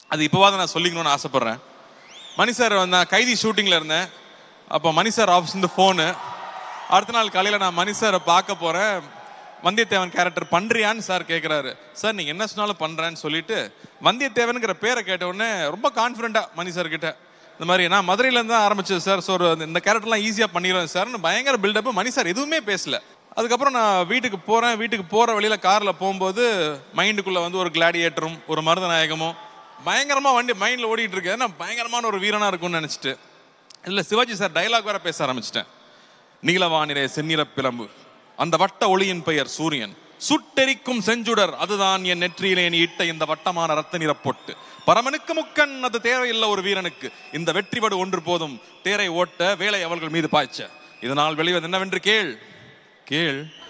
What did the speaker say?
அது இப்போவாத நான் சொல்லிக்கணும்னு ஆசைப்படுறேன் மணி சார் நான் கைதி ஷூட்டிங்கில் இருந்தேன் அப்போ மணி சார் ஆஃபீஸ்லேருந்து ஃபோனு அடுத்த நாள் காலையில் நான் மணி சாரை பார்க்க போகிறேன் வந்தியத்தேவன் கேரக்டர் பண்ணுறியான்னு சார் கேட்குறாரு சார் நீங்கள் என்ன சொன்னாலும் பண்ணுறேன்னு சொல்லிட்டு வந்தியத்தேவனுங்கிற பேரை கேட்ட உடனே ரொம்ப கான்ஃபிடென்ட்டாக மணி சார் கிட்ட இந்த மாதிரி நான் மதுரையிலேருந்து தான் ஆரம்பிச்சது சார் ஸோ இந்த கேரக்டர்லாம் ஈஸியாக பண்ணிடுவேன் சார்னு பயங்கர பில்டப் மணி சார் எதுவுமே பேசல அதுக்கப்புறம் நான் வீட்டுக்கு போகிறேன் வீட்டுக்கு போகிற வழியில் காரில் போகும்போது மைண்டுக்குள்ளே வந்து ஒரு கிளாடியேட்டரும் ஒரு மருதநாயகமும் பயங்கரமாக வண்டி மைண்டில் ஓடிட்டு இருக்கு நான் பயங்கரமான ஒரு வீரனாக இருக்கும்னு நினச்சிட்டு இதில் சிவாஜி சார் டைலாக் வேற பேச ஆரம்பிச்சிட்டேன் நீலவானிலே செந்நிற பிளம்பு அந்த வட்ட ஒளியின் பெயர் சூரியன் சுட்டெரிக்கும் செஞ்சுடர் அதுதான் என் நெற்றியிலே நீ இட்ட இந்த வட்டமான ரத்த நிற பொட்டு பரமனுக்கு முக்கன் அது தேவையில்லை ஒரு வீரனுக்கு இந்த வெற்றிபடு ஒன்று போதும் தேரை ஓட்ட வேலை அவர்கள் மீது பாய்ச்ச இதனால் வெளிவது என்னவென்று கேள் கேள்